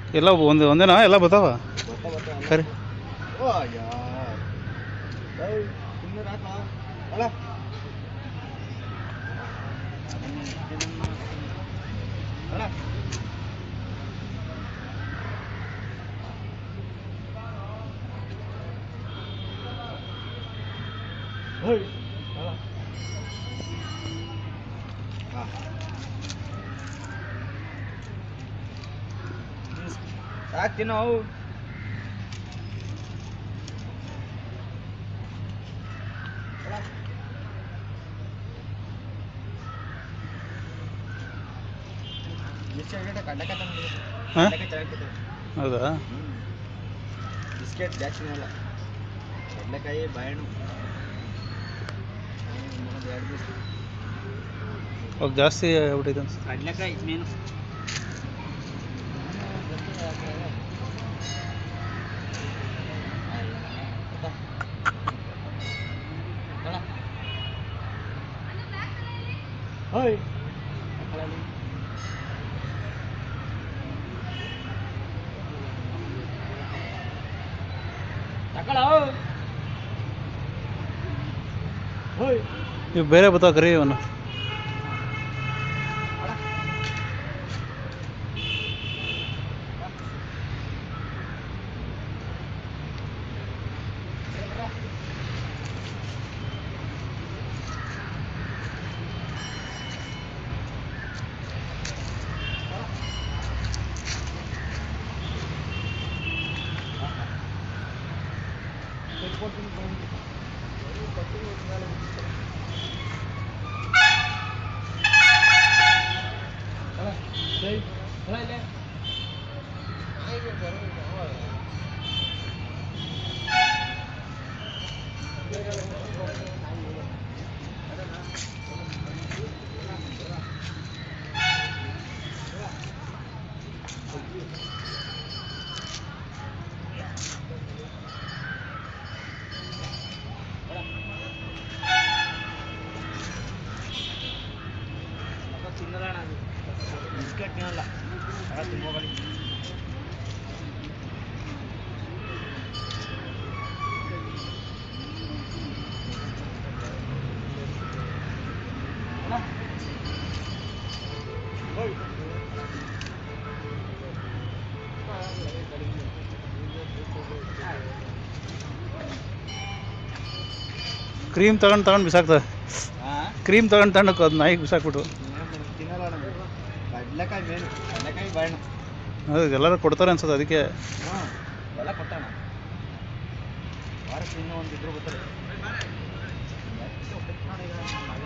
ಎಲ್ಲ ಒಂದು ಒಂದೇನಾ ಎಲ್ಲ ಬರ್ತಾವ ಬರ್ತಾ ಬರ್ತಾ ಎಲ್ಲ- ಕರಿ ಓ ಯಾರ್ ಏಯ್ ಸುಮ್ಮನೆ ರಾಕ ಅಲ್ಲ ಅಲ್ಲ ಹೋಯ್ ಅಲ್ಲ ಹಾ ಸಾಕು ತಿನ್ನೋ ಅವು ಹಾ? ಹೌದಾ ಬಿಸ್ಕೆಟ್ ಜಾಸ್ತಿ ಅಲ್ಲ ಕಡಲೆಕಾಯಿ ಬಾಳೆಹಣ್ಣು ಎರಡು ಬಿಸ್ಕೆಟ್ ಅವಾಗ ಜಾಸ್ತಿ ಆಗ್ಬಿಟ್ಟೈತೆ ಅನ್ಸುತ್ತೆ ಕಡಲೆಕಾಯಿ ಮೇನು ಹೋಯ್ ತಗೊಳ ಹೋಯ್ ಇವು ಬೇರೆ ಬರ್ತಾವ ಕರಿ ಇವನು ತಿನ್ನಲ್ಲ ಬಿಸ್ಕೆಟ್ ತಿನ್ನಲ್ಲ ಆಗ ತಿನ್ಬೋಗಳಿ ಕ್ರೀಮ್ ತಗೊಂಡು ತಗೊಂಡು ಬಿಸಾಕ್ತವೆ ಕ್ರೀಮ್ ತಗೊಂಡು ತಗೊಂಡು ಅದು ನಾಯಿಗೆ ಬಿಸಾಕ್ಬಿಟ್ಟು ತಿನ್ನಲ್ಲ ನಮಗೆ ಕಡಲೆಕಾಯಿ ಮೇನು ಕಡಲೆಕಾಯಿ ಬಾಳೆಹಣ್ಣು ಅದು ಎಲ್ಲರೂ ಕೊಡ್ತಾರೆ ಅನ್ಸುತ್ತೆ ಅದಕ್ಕೆ ಹ್ಞೂ ಎಲ್ಲ ಕೊಟ್ಟಣ ವಾರಕ್ಕೆ ಇನ್ನೂ ಒಂದು ಇದ್ರು ಬರ್ತಾರೆ